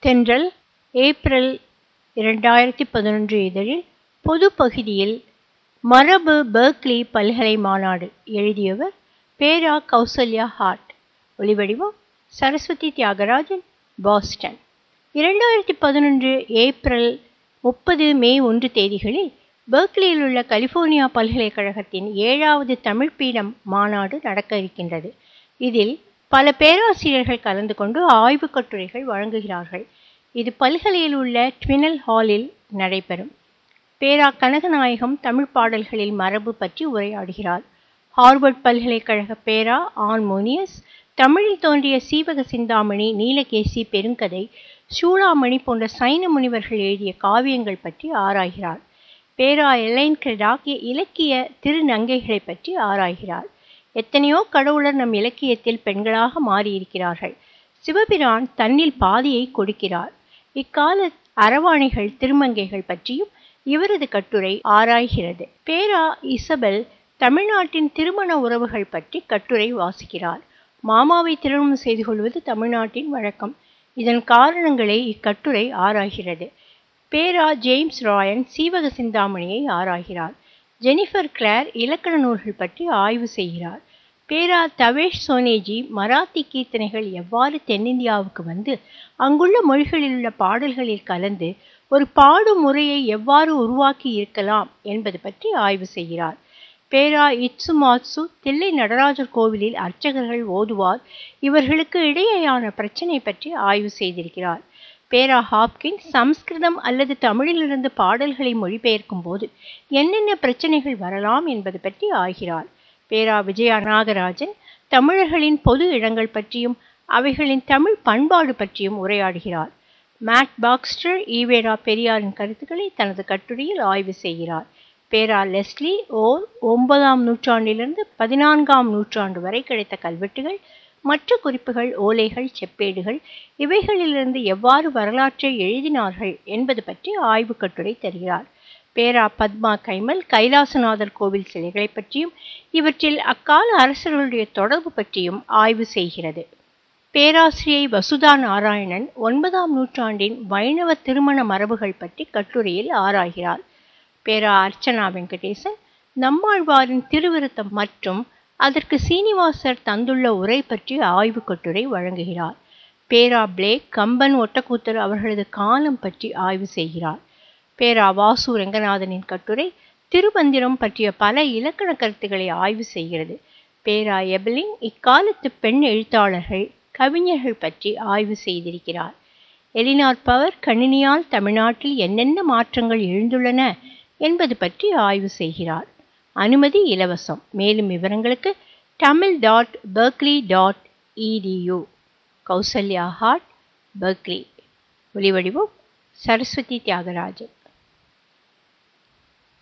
தென்றல் ஏப்ரல் இரண்டாயிரத்தி பதினொன்று இதழில் பொது பகுதியில் மரபு பெர்க்லி பல்கலை மாநாடு எழுதியவர் பேரா கௌசல்யா ஹார்ட் ஒலிவடிவம் சரஸ்வதி தியாகராஜன் பாஸ்டன் இரண்டாயிரத்தி பதினொன்று ஏப்ரல் முப்பது மே ஒன்று தேதிகளில் பெர்க்லியில் உள்ள கலிபோர்னியா பல்கலைக்கழகத்தின் ஏழாவது தமிழ் பீடம் மாநாடு நடக்க இருக்கின்றது இதில் பல பேராசிரியர்கள் கலந்து கொண்டு ஆய்வுக் கட்டுரைகள் வழங்குகிறார்கள் இது பல்கலையில் உள்ள ட்வினல் ஹாலில் நடைபெறும் பேரா கனகநாயகம் தமிழ் பாடல்களில் மரபு பற்றி உரையாடுகிறார் ஹார்வர்ட் பல்கலைக்கழக பேரா ஆன்மோனியஸ் தமிழில் தோன்றிய சீவக சிந்தாமணி நீலகேசி பெருங்கதை சூளாமணி போன்ற சைன முனிவர்கள் எழுதிய காவியங்கள் பற்றி ஆராய்கிறார் பேரா எலைன் கிரெடாக் இலக்கிய திருநங்கைகளை பற்றி ஆராய்கிறார் எத்தனையோ கடவுளர் நம் இலக்கியத்தில் பெண்களாக மாறியிருக்கிறார்கள் சிவபிரான் தன்னில் பாதியை கொடுக்கிறார் இக்கால அரவாணிகள் திருமங்கைகள் பற்றியும் இவரது கட்டுரை ஆராய்கிறது பேரா இசபெல் தமிழ்நாட்டின் திருமண உறவுகள் பற்றி கட்டுரை வாசிக்கிறார் மாமாவை திருமணம் செய்து கொள்வது தமிழ்நாட்டின் வழக்கம் இதன் காரணங்களை இக்கட்டுரை ஆராய்கிறது பேரா ஜேம்ஸ் ராயன் சீவக சிந்தாமணியை ஆராய்கிறார் ஜெனிஃபர் கிளேர் இலக்கண நூல்கள் பற்றி ஆய்வு செய்கிறார் பேரா தவேஷ் சோனேஜி மராத்தி கீர்த்தனைகள் எவ்வாறு தென்னிந்தியாவுக்கு வந்து அங்குள்ள மொழிகளில் உள்ள பாடல்களில் கலந்து ஒரு பாடும் முறையை எவ்வாறு உருவாக்கி இருக்கலாம் என்பது பற்றி ஆய்வு செய்கிறார் பேரா இட்சுமாட்சு தில்லை நடராஜர் கோவிலில் அர்ச்சகர்கள் ஓதுவார் இவர்களுக்கு இடையேயான பிரச்சனை பற்றி ஆய்வு செய்திருக்கிறார் பேரா ஹாப்கின் சம்ஸ்கிருதம் அல்லது தமிழிலிருந்து பாடல்களை மொழிபெயர்க்கும் போது என்னென்ன பிரச்சனைகள் வரலாம் என்பது பற்றி ஆகிறார் பேரா விஜயா நாகராஜன் தமிழர்களின் பொது இடங்கள் பற்றியும் அவைகளின் தமிழ் பண்பாடு பற்றியும் உரையாடுகிறார் மேட் பாக்ஸ்டர் ஈவேரா பெரியாரின் கருத்துக்களை தனது கட்டுரையில் ஆய்வு செய்கிறார் பேரா லெஸ்லி ஓர் ஒன்பதாம் நூற்றாண்டிலிருந்து பதினான்காம் நூற்றாண்டு வரை கிடைத்த கல்வெட்டுகள் மற்ற குறிப்புகள் ஓலைகள் செப்பேடுகள் இவைகளிலிருந்து எவ்வாறு வரலாற்றை எழுதினார்கள் என்பது பற்றி ஆய்வு கட்டுரை தருகிறார் பேரா பத்மா கைமல் கைலாசநாதர் கோவில் சிலைகளை பற்றியும் இவற்றில் அக்கால அரசர்களுடைய தொடர்பு பற்றியும் ஆய்வு செய்கிறது பேராசிரியை வசுதா நாராயணன் ஒன்பதாம் நூற்றாண்டின் வைணவ திருமண மரபுகள் பற்றி கட்டுரையில் ஆராய்கிறார் பேரா அர்ச்சனா வெங்கடேசன் நம்மாழ்வாரின் திருவிருத்தம் மற்றும் அதற்கு சீனிவாசர் தந்துள்ள உரை பற்றி ஆய்வு கட்டுரை வழங்குகிறார் பேரா பிளேக் கம்பன் ஒட்டக்கூத்தர் அவர்களது காலம் பற்றி ஆய்வு செய்கிறார் பேரா வாசு ரங்கநாதனின் கட்டுரை திருமந்திரம் பற்றிய பல இலக்கண கருத்துக்களை ஆய்வு செய்கிறது பேரா எபலின் இக்காலத்து பெண் எழுத்தாளர்கள் கவிஞர்கள் பற்றி ஆய்வு செய்திருக்கிறார் எலினார் பவர் கணினியால் தமிழ்நாட்டில் என்னென்ன மாற்றங்கள் எழுந்துள்ளன என்பது பற்றி ஆய்வு செய்கிறார் அனுமதி இலவசம் மேலும் விவரங்களுக்கு Tamil dot Berkeley dot edu Kausalya Hart Berkeley ஒலிவடிவம் சரஸ்வதி தியாகராஜன்